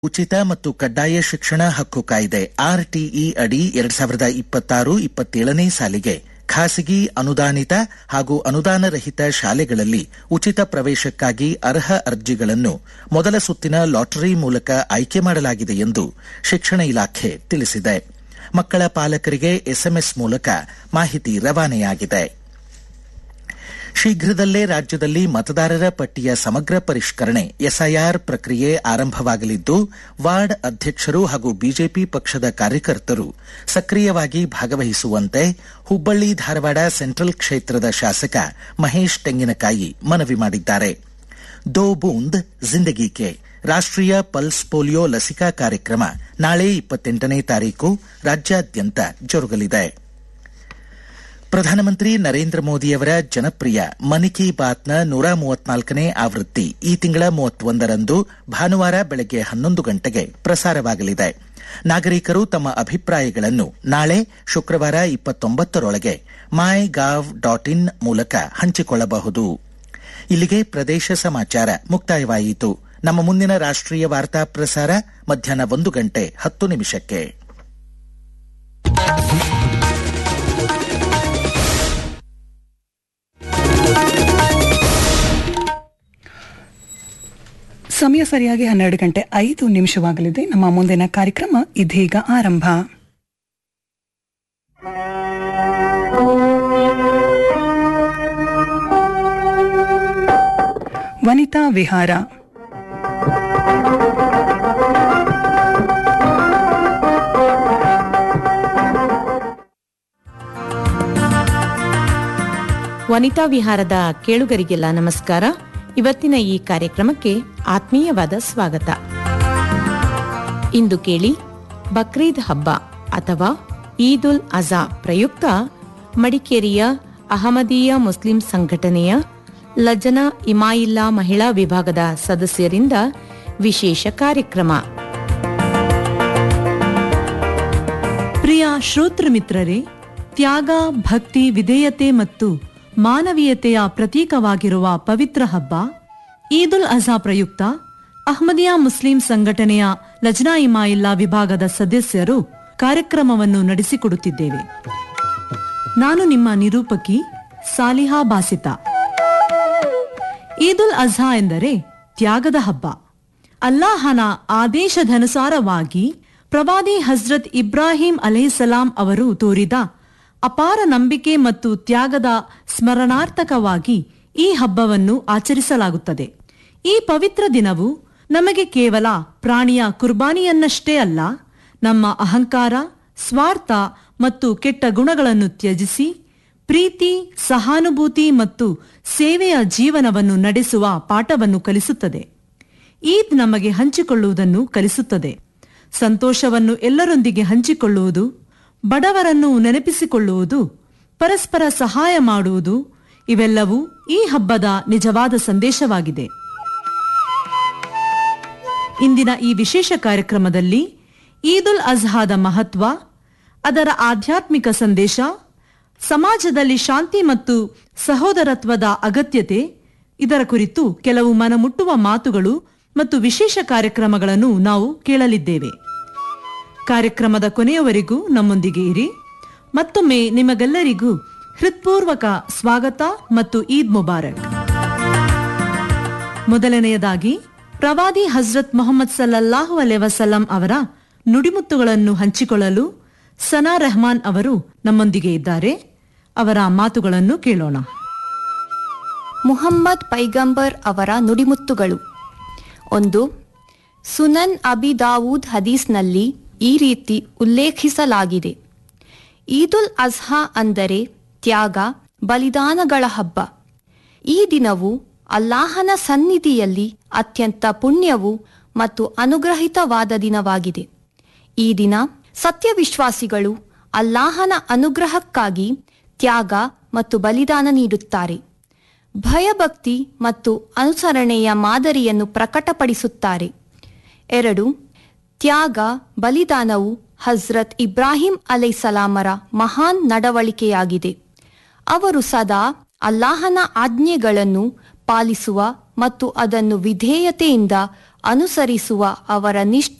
ಉಚಿತ ಮತ್ತು ಕಡ್ಡಾಯ ಶಿಕ್ಷಣ ಹಕ್ಕು ಕಾಯ್ದೆ ಆರ್ಟಿಇ ಅಡಿ ಎರಡ್ ಸಾವಿರದ ಇಪ್ಪತ್ತಾರು ಇಪ್ಪತ್ತೇಳನೇ ಸಾಲಿಗೆ ಖಾಸಗಿ ಅನುದಾನಿತ ಹಾಗೂ ಅನುದಾನ ರಹಿತ ಶಾಲೆಗಳಲ್ಲಿ ಉಚಿತ ಪ್ರವೇಶಕ್ಕಾಗಿ ಅರ್ಹ ಅರ್ಜಿಗಳನ್ನು ಮೊದಲ ಸುತ್ತಿನ ಲಾಟರಿ ಮೂಲಕ ಆಯ್ಕೆ ಮಾಡಲಾಗಿದೆ ಎಂದು ಶಿಕ್ಷಣ ಇಲಾಖೆ ತಿಳಿಸಿದೆ ಮಕ್ಕಳ ಪಾಲಕರಿಗೆ ಎಸ್ಎಂಎಸ್ ಮೂಲಕ ಮಾಹಿತಿ ರವಾನೆಯಾಗಿದೆ ಶೀಘ್ರದಲ್ಲೇ ರಾಜ್ಯದಲ್ಲಿ ಮತದಾರರ ಪಟ್ಟಿಯ ಸಮಗ್ರ ಪರಿಷ್ಕರಣೆ ಎಸ್ಐಆರ್ ಪ್ರಕ್ರಿಯೆ ಆರಂಭವಾಗಲಿದ್ದು ವಾರ್ಡ್ ಅಧ್ಯಕ್ಷರು ಹಾಗೂ ಬಿಜೆಪಿ ಪಕ್ಷದ ಕಾರ್ಯಕರ್ತರು ಸಕ್ರಿಯವಾಗಿ ಭಾಗವಹಿಸುವಂತೆ ಹುಬ್ಬಳ್ಳಿ ಧಾರವಾಡ ಸೆಂಟ್ರಲ್ ಕ್ಷೇತ್ರದ ಶಾಸಕ ಮಹೇಶ್ ತೆಂಗಿನಕಾಯಿ ಮನವಿ ಮಾಡಿದ್ದಾರೆ ದೋ ಬೂಂದ್ ಜಿಂದಗಿ ಕೆ ರಾಷ್ಟೀಯ ಪಲ್ಸ್ ಪೋಲಿಯೋ ಲಸಿಕಾ ಕಾರ್ಯಕ್ರಮ ನಾಳೆ ಇಪ್ಪತ್ತೆಂಟನೇ ತಾರೀಕು ರಾಜ್ಯಾದ್ಯಂತ ಜರುಗಲಿದೆ ಪ್ರಧಾನಮಂತ್ರಿ ನರೇಂದ್ರ ಮೋದಿಯವರ ಜನಪ್ರಿಯ ಮನ್ ಕಿ ಬಾತ್ನ ನೂರ ಮೂವತ್ನಾಲ್ಕನೇ ಆವೃತ್ತಿ ಈ ತಿಂಗಳ ಮೂವತ್ತೊಂದರಂದು ಭಾನುವಾರ ಬೆಳಗ್ಗೆ ಹನ್ನೊಂದು ಗಂಟೆಗೆ ಪ್ರಸಾರವಾಗಲಿದೆ ನಾಗರಿಕರು ತಮ್ಮ ಅಭಿಪ್ರಾಯಗಳನ್ನು ನಾಳೆ ಶುಕ್ರವಾರ ಇಪ್ಪತ್ತೊಂಬತ್ತರೊಳಗೆ ಮೈ ಗಾವ್ ಡಾಟ್ ಇನ್ ಮೂಲಕ ಹಂಚಿಕೊಳ್ಳಬಹುದು ಇಲ್ಲಿಗೆ ಪ್ರದೇಶ ಸಮಾಚಾರ ಮುಕ್ತಾಯವಾಯಿತು ನಮ್ಮ ಮುಂದಿನ ರಾಷ್ಟೀಯ ವಾರ್ತಾ ಪ್ರಸಾರ ಮಧ್ಯಾಹ್ನ ಒಂದು ಗಂಟೆ ಹತ್ತು ನಿಮಿಷಕ್ಕೆ ಸಮಯ ಸರಿಯಾಗಿ ಹನ್ನೆರಡು ಗಂಟೆ ಐದು ನಿಮಿಷವಾಗಲಿದೆ ನಮ್ಮ ಮುಂದಿನ ಕಾರ್ಯಕ್ರಮ ಇದೀಗ ಆರಂಭ ವನಿತಾ ವಿಹಾರ ವನಿತಾ ವಿಹಾರದ ಕೇಳುಗರಿಗೆಲ್ಲ ನಮಸ್ಕಾರ ಇವತ್ತಿನ ಈ ಕಾರ್ಯಕ್ರಮಕ್ಕೆ ಆತ್ಮೀಯವಾದ ಸ್ವಾಗತ ಇಂದು ಕೇಳಿ ಬಕ್ರೀದ್ ಹಬ್ಬ ಅಥವಾ ಈದ್ ಉಲ್ ಅಜಾ ಪ್ರಯುಕ್ತ ಮಡಿಕೇರಿಯ ಅಹಮದೀಯ ಮುಸ್ಲಿಂ ಸಂಘಟನೆಯ ಲಜನಾ ಇಮಾಯಿಲ್ಲಾ ಮಹಿಳಾ ವಿಭಾಗದ ಸದಸ್ಯರಿಂದ ವಿಶೇಷ ಕಾರ್ಯಕ್ರಮ ಪ್ರಿಯ ಶ್ರೋತೃ ಮಿತ್ರರೇ ತ್ಯಾಗ ಭಕ್ತಿ ವಿಧೇಯತೆ ಮತ್ತು ಮಾನವೀಯತೆಯ ಪ್ರತೀಕವಾಗಿರುವ ಪವಿತ್ರ ಹಬ್ಬ ಈದ್ ಉಲ್ ಅಜಾ ಪ್ರಯುಕ್ತ ಅಹ್ಮದಿಯಾ ಮುಸ್ಲಿಂ ಸಂಘಟನೆಯ ಲಜ್ನಾ ಇಮಾಯಿಲ್ಲಾ ವಿಭಾಗದ ಸದಸ್ಯರು ಕಾರ್ಯಕ್ರಮವನ್ನು ನಡೆಸಿಕೊಡುತ್ತಿದ್ದೇವೆ ನಾನು ನಿಮ್ಮ ನಿರೂಪಕಿ ಸಾಲಿಹಾ ಬಾಸಿತಾ ಈದ್ ಉಲ್ ಅಜಾ ಎಂದರೆ ತ್ಯಾಗದ ಹಬ್ಬ ಅಲ್ಲಾಹನ ಆದೇಶದನುಸಾರವಾಗಿ ಪ್ರವಾದಿ ಹಜ್ರತ್ ಇಬ್ರಾಹಿಂ ಅಲೈಸಲಾಂ ಅವರು ತೋರಿದ ಅಪಾರ ನಂಬಿಕೆ ಮತ್ತು ತ್ಯಾಗದ ಸ್ಮರಣಾರ್ಥಕವಾಗಿ ಈ ಹಬ್ಬವನ್ನು ಆಚರಿಸಲಾಗುತ್ತದೆ ಈ ಪವಿತ್ರ ದಿನವು ನಮಗೆ ಕೇವಲ ಪ್ರಾಣಿಯ ಕುರ್ಬಾನಿಯನ್ನಷ್ಟೇ ಅಲ್ಲ ನಮ್ಮ ಅಹಂಕಾರ ಸ್ವಾರ್ಥ ಮತ್ತು ಕೆಟ್ಟ ಗುಣಗಳನ್ನು ತ್ಯಜಿಸಿ ಪ್ರೀತಿ ಸಹಾನುಭೂತಿ ಮತ್ತು ಸೇವೆಯ ಜೀವನವನ್ನು ನಡೆಸುವ ಪಾಠವನ್ನು ಕಲಿಸುತ್ತದೆ ಈದ್ ನಮಗೆ ಹಂಚಿಕೊಳ್ಳುವುದನ್ನು ಕಲಿಸುತ್ತದೆ ಸಂತೋಷವನ್ನು ಎಲ್ಲರೊಂದಿಗೆ ಹಂಚಿಕೊಳ್ಳುವುದು ಬಡವರನ್ನು ನೆನಪಿಸಿಕೊಳ್ಳುವುದು ಪರಸ್ಪರ ಸಹಾಯ ಮಾಡುವುದು ಇವೆಲ್ಲವೂ ಈ ಹಬ್ಬದ ನಿಜವಾದ ಸಂದೇಶವಾಗಿದೆ ಇಂದಿನ ಈ ವಿಶೇಷ ಕಾರ್ಯಕ್ರಮದಲ್ಲಿ ಈದ್ ಉಲ್ ಅಜ್ಹಾದ ಮಹತ್ವ ಅದರ ಆಧ್ಯಾತ್ಮಿಕ ಸಂದೇಶ ಸಮಾಜದಲ್ಲಿ ಶಾಂತಿ ಮತ್ತು ಸಹೋದರತ್ವದ ಅಗತ್ಯತೆ ಇದರ ಕುರಿತು ಕೆಲವು ಮನಮುಟ್ಟುವ ಮಾತುಗಳು ಮತ್ತು ವಿಶೇಷ ಕಾರ್ಯಕ್ರಮಗಳನ್ನು ನಾವು ಕೇಳಲಿದ್ದೇವೆ ಕಾರ್ಯಕ್ರಮದ ಕೊನೆಯವರೆಗೂ ನಮ್ಮೊಂದಿಗೆ ಇರಿ ಮತ್ತೊಮ್ಮೆ ನಿಮಗೆಲ್ಲರಿಗೂ ಹೃತ್ಪೂರ್ವಕ ಸ್ವಾಗತ ಮತ್ತು ಈದ್ ಮುಬಾರಕ್ ಮೊದಲನೆಯದಾಗಿ ಪ್ರವಾದಿ ಹಜ್ರತ್ ಮೊಹಮ್ಮದ್ ಸಲ್ಲಲ್ಲಾಹು ಅಲೆ ವಸಲ್ಲಂ ಅವರ ನುಡಿಮುತ್ತುಗಳನ್ನು ಹಂಚಿಕೊಳ್ಳಲು ಸನಾ ರೆಹಮಾನ್ ಅವರು ನಮ್ಮೊಂದಿಗೆ ಇದ್ದಾರೆ ಅವರ ಮಾತುಗಳನ್ನು ಕೇಳೋಣ ಮುಹಮ್ಮದ್ ಪೈಗಂಬರ್ ಅವರ ನುಡಿಮುತ್ತುಗಳು ಒಂದು ಸುನನ್ ಅಬಿ ದಾವೂದ್ ಹದೀಸ್ನಲ್ಲಿ ಈ ರೀತಿ ಉಲ್ಲೇಖಿಸಲಾಗಿದೆ ಈದುಲ್ ಅಜ್ಹಾ ಅಂದರೆ ತ್ಯಾಗ ಬಲಿದಾನಗಳ ಹಬ್ಬ ಈ ದಿನವು ಅಲ್ಲಾಹನ ಸನ್ನಿಧಿಯಲ್ಲಿ ಅತ್ಯಂತ ಪುಣ್ಯವು ಮತ್ತು ಅನುಗ್ರಹಿತವಾದ ದಿನವಾಗಿದೆ ಈ ದಿನ ಸತ್ಯವಿಶ್ವಾಸಿಗಳು ಅಲ್ಲಾಹನ ಅನುಗ್ರಹಕ್ಕಾಗಿ ತ್ಯಾಗ ಮತ್ತು ಬಲಿದಾನ ನೀಡುತ್ತಾರೆ ಭಯಭಕ್ತಿ ಮತ್ತು ಅನುಸರಣೆಯ ಮಾದರಿಯನ್ನು ಪ್ರಕಟಪಡಿಸುತ್ತಾರೆ ಎರಡು ತ್ಯಾಗ ಬಲಿದಾನವು ಹಜ್ರತ್ ಇಬ್ರಾಹಿಂ ಅಲೈಸಲಾಮರ ಮಹಾನ್ ನಡವಳಿಕೆಯಾಗಿದೆ ಅವರು ಸದಾ ಅಲ್ಲಾಹನ ಆಜ್ಞೆಗಳನ್ನು ಪಾಲಿಸುವ ಮತ್ತು ಅದನ್ನು ವಿಧೇಯತೆಯಿಂದ ಅನುಸರಿಸುವ ಅವರ ನಿಷ್ಠೆ